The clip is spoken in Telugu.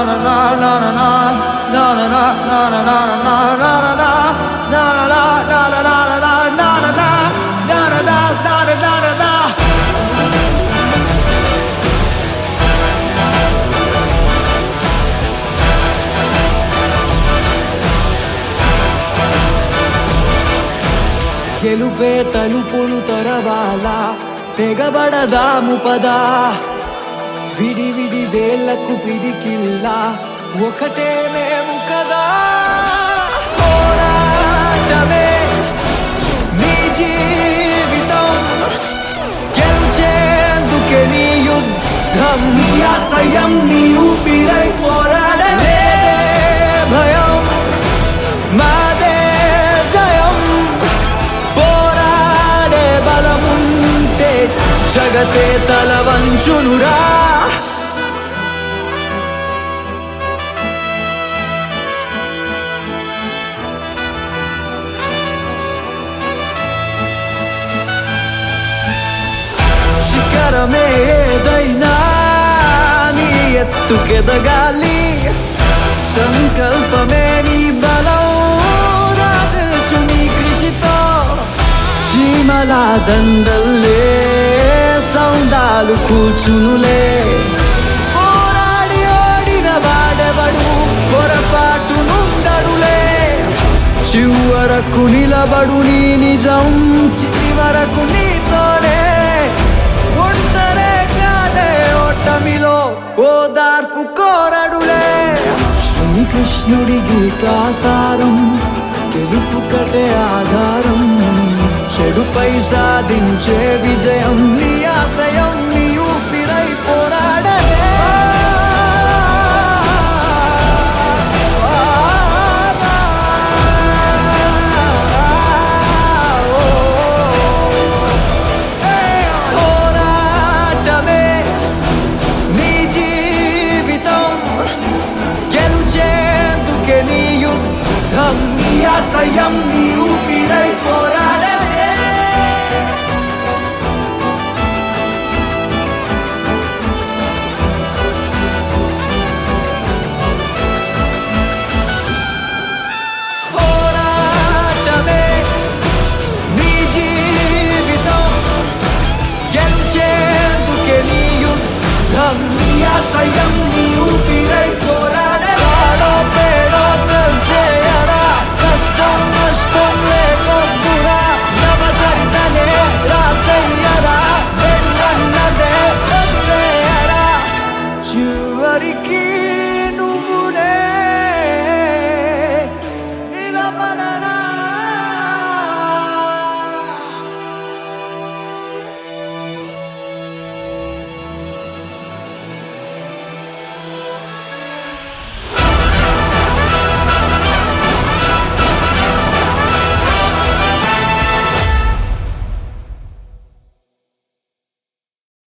గెలుపే తలుపులు తరవాలా తెగబడదాము పదా విడి విడి వేళ్లకు పిడికిల్లా ఒకటే మేము కదా పోరాటమే నీ జీవితం గెలుచేందుకే నీ యుద్ధం నీ ఆశయం నీ ఊపిరై పోరాడలే భయం మాదే జయం పోరాడే బలముంటే జగతే తల వంచునురా శిఖరమే ఏదైనా నీ ఎత్తుకెదగాలి సంకల్పమే నీ బలం రాదల్చు నీ కృషితో చీమల దండల్లే సౌందాలు కూర్చునులే పోరాడి ఓడిన వాడెవడు పొరపాటు నుండడులే చివరకు నిలబడు నీ నిజం చితి వరకు నీతోనే ఒంటరే కాదే ఓటమిలో ఓదార్పు కోరడులే శ్రీకృష్ణుడి గీతాసారం గెలుపు కటే ఆధారం చెడుపై సాధించే విజయం నీ ఆశయం నీ ఊపిరై పోరాడలే పోరాటమే నీ జీవితం గెలుచేందుకే నీ యుద్ధం నీ ఆశయం నీ ఊపిరై పోరా